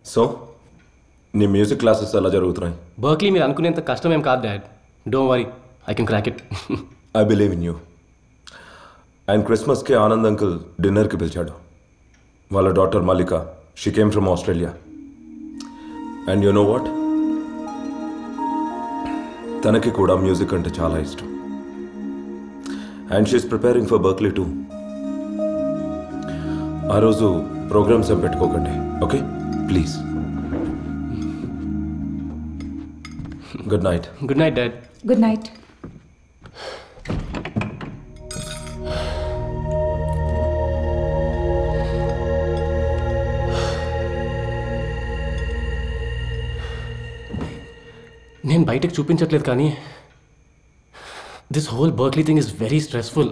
so నీ music classes ఎలా జరుగుతున్నాయి బర్క్లీ మీరు అనుకునేంత కష్టమేం కాదు dad don't worry I can crack it I believe in you and క్రిస్మస్కి ఆనంద్ అంకుల్ డిన్నర్కి పిలిచాడు వాళ్ళ daughter Mallika she came from Australia and you know what తనకి కూడా మ్యూజిక్ అంటే చాలా ఇష్టం and she is preparing for Berklee too ఆ రోజు ప్రోగ్రామ్స్ ఏం పెట్టుకోకండి okay please good night good night dad good night నేను బయటకు చూపించట్లేదు కానీ this whole Berklee thing is very stressful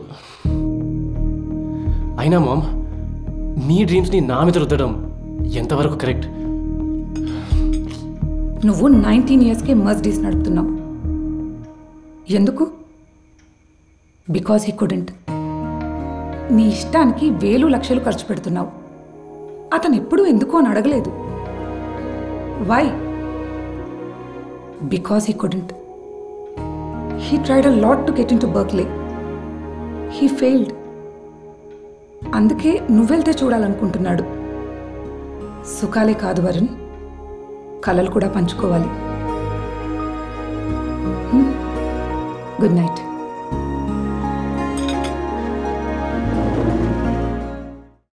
అయినా మామ్ మీ డ్రీమ్స్ని నా మీద రుద్దడం ఎంతవరకు కరెక్ట్ నువ్వు నైన్టీన్ ఇయర్స్కి మర్సిడీస్ నడుపుతున్నావు ఎందుకు బికాస్ హీ కుడెంట్ నీ ఇష్టానికి వేలు లక్షలు ఖర్చు పెడుతున్నావు అతను ఎప్పుడూ ఎందుకు అని అడగలేదు why because he couldn't he tried a lot to get in to Berkeley he failed అందుకే నువ్వెళ్తే చూడాలనుకుంటున్నాడు సుఖాలే కాదు వరుణ్ కలలు కూడా పంచుకోవాలి గుడ్ నైట్